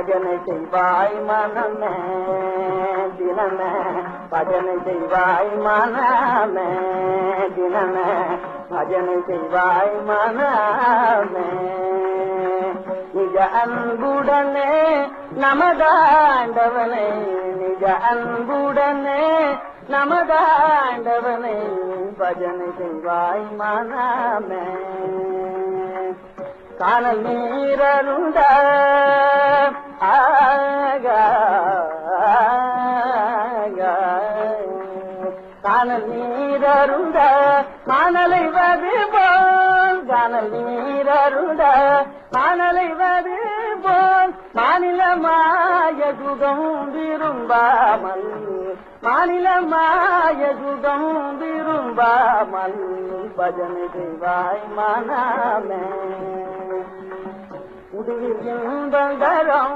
பஜனை செய்வாய் மனமே தினமே பஜனை செய்வாய் மனமே தினமே பஜனை செய்வாய் மனமே நிஜ அன்புடனே நமதாண்டவனை நிஜ அன்புடனே நமதாண்டவனை பஜனை செய்வாய் மனமே காணல் நீரருண்ட ஆக காணல் நீரருண்ட காணலை வது போல் காணல் நீரருண்ட காணலை வது போல் மாநில மாய சுகம் விரும்பாமல் மாநில மாய சுகம் விரும்பாமல் பஜனை செய்வாய் மனமே முடிவில் இன்பம் தரும்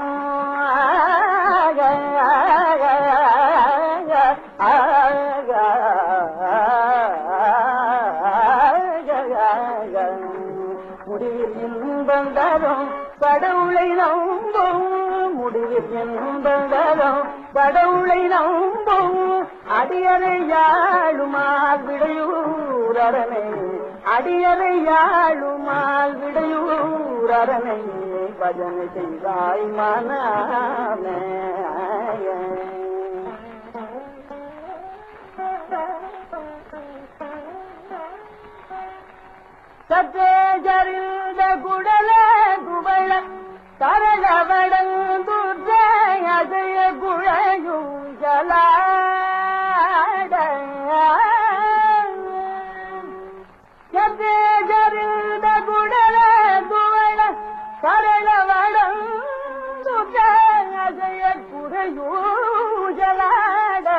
முடிவில் இன்பம் தரும் கடவுளை நம்பும் முடிவில் இன்பம் தரும் கடவுளை நம்பும் அடியனை யாழுமால் விடையூரனை அடியனை யாழுமால் விடையூரனை பஜனை செய்தாய் மனமே சத்தேஜரிந்த குடல குவள தரளவடந்தூர்ஜ அசைய குழையும் ஜலாட சத்தேஜரிந்த குடல குவள தரளவடந்தூர்ஜ அசைய குழையும் ஜலாட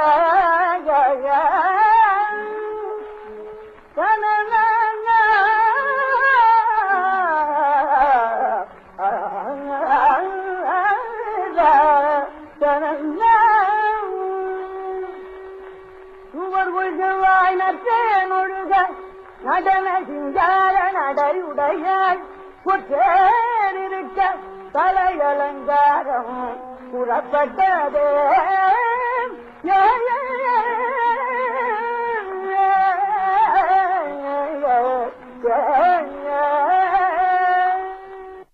நடன சிங்கார நடையுடையாய் குற்றேறிருக்க தலையலங்காரம் புறப்பட்டதே ஏ, ஏ, ஏ, ஏ, ஏ, ஏ, ஏ.